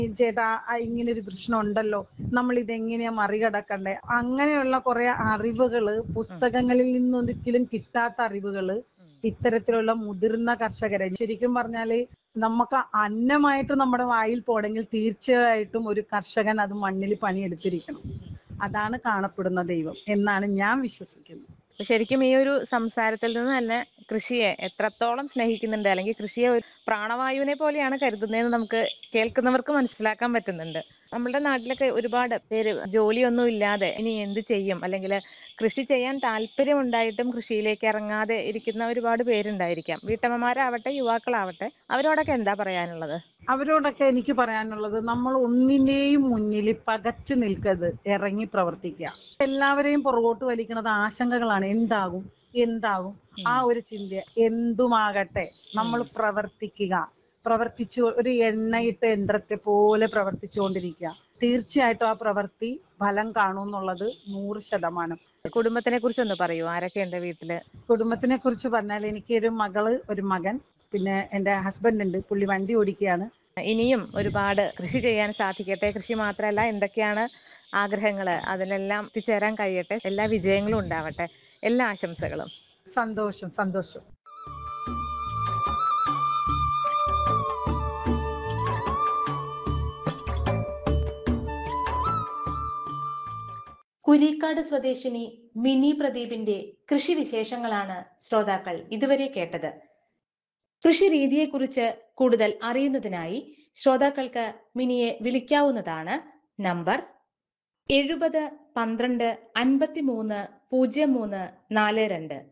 ഈ ചേട്ടാ ആ ഇങ്ങനെ ഒരു പ്രശ്നം ഉണ്ടല്ലോ നമ്മൾ ഇതെങ്ങനെയാ മറികടക്കണ്ടേ അങ്ങനെയുള്ള കുറെ അറിവുകള് പുസ്തകങ്ങളിൽ നിന്നൊരിക്കലും കിട്ടാത്ത അറിവുകള് ഇത്തരത്തിലുള്ള മുതിർന്ന കർഷകരെ ശരിക്കും പറഞ്ഞാല് നമുക്ക് അന്നമായിട്ട് നമ്മുടെ വായിൽ പോണെങ്കിൽ തീർച്ചയായിട്ടും ഒരു കർഷകൻ അത് മണ്ണിൽ പണിയെടുത്തിരിക്കണം അതാണ് കാണപ്പെടുന്ന ദൈവം എന്നാണ് ഞാൻ വിശ്വസിക്കുന്നത് അപ്പൊ ശരിക്കും ഈ ഒരു സംസാരത്തിൽ നിന്ന് തന്നെ കൃഷിയെ എത്രത്തോളം സ്നേഹിക്കുന്നുണ്ട് അല്ലെങ്കിൽ കൃഷിയെ ഒരു പ്രാണവായുവിനെ പോലെയാണ് കരുതുന്നതെന്ന് നമുക്ക് കേൾക്കുന്നവർക്ക് മനസ്സിലാക്കാൻ പറ്റുന്നുണ്ട് നമ്മുടെ നാട്ടിലൊക്കെ ഒരുപാട് പേര് ജോലിയൊന്നും ഇല്ലാതെ ഇനി എന്ത് ചെയ്യും അല്ലെങ്കിൽ കൃഷി ചെയ്യാൻ താല്പര്യം ഉണ്ടായിട്ടും കൃഷിയിലേക്ക് ഇറങ്ങാതെ ഇരിക്കുന്ന ഒരുപാട് പേരുണ്ടായിരിക്കാം വീട്ടമ്മമാരാവട്ടെ യുവാക്കളാവട്ടെ അവരോടൊക്കെ എന്താ പറയാനുള്ളത് അവരോടൊക്കെ എനിക്ക് പറയാനുള്ളത് നമ്മൾ ഒന്നിന്റെയും മുന്നിൽ പകച്ചു നിൽക്കരുത് ഇറങ്ങി പ്രവർത്തിക്കുക എല്ലാവരെയും പുറകോട്ട് വലിക്കുന്നത് ആശങ്കകളാണ് എന്താകും എന്താകും ആ ഒരു ചിന്ത എന്തുമാകട്ടെ നമ്മൾ പ്രവർത്തിക്കുക പ്രവർത്തിച്ചു ഒരു എണ്ണയിട്ട യന്ത്രത്തെ പോലെ പ്രവർത്തിച്ചുകൊണ്ടിരിക്കുക തീർച്ചയായിട്ടും ആ പ്രവൃത്തി ഫലം കാണും എന്നുള്ളത് നൂറ് ശതമാനം കുടുംബത്തിനെ കുറിച്ച് ഒന്ന് പറയൂ ആരൊക്കെയുണ്ട് വീട്ടില് കുടുംബത്തിനെ കുറിച്ച് പറഞ്ഞാൽ എനിക്ക് ഒരു മകള് ഒരു മകൻ പിന്നെ എന്റെ ഹസ്ബൻഡ് ഉണ്ട് പുള്ളി വണ്ടി ഓടിക്കുകയാണ് ഇനിയും ഒരുപാട് കൃഷി ചെയ്യാൻ സാധിക്കട്ടെ കൃഷി മാത്രമല്ല എന്തൊക്കെയാണ് ആഗ്രഹങ്ങള് അതിലെല്ലാം എത്തിച്ചേരാൻ കഴിയട്ടെ എല്ലാ വിജയങ്ങളും ഉണ്ടാവട്ടെ എല്ലാ ആശംസകളും സന്തോഷം സന്തോഷം കുരിക്കാട് സ്വദേശിനി മിനി പ്രദീപിന്റെ കൃഷി വിശേഷങ്ങളാണ് ശ്രോതാക്കൾ ഇതുവരെ കേട്ടത് കൃഷി രീതിയെക്കുറിച്ച് കൂടുതൽ അറിയുന്നതിനായി ശ്രോതാക്കൾക്ക് മിനിയെ വിളിക്കാവുന്നതാണ് നമ്പർ എഴുപത് പന്ത്രണ്ട് അൻപത്തിമൂന്ന് പൂജ്യം മൂന്ന് നാല് രണ്ട്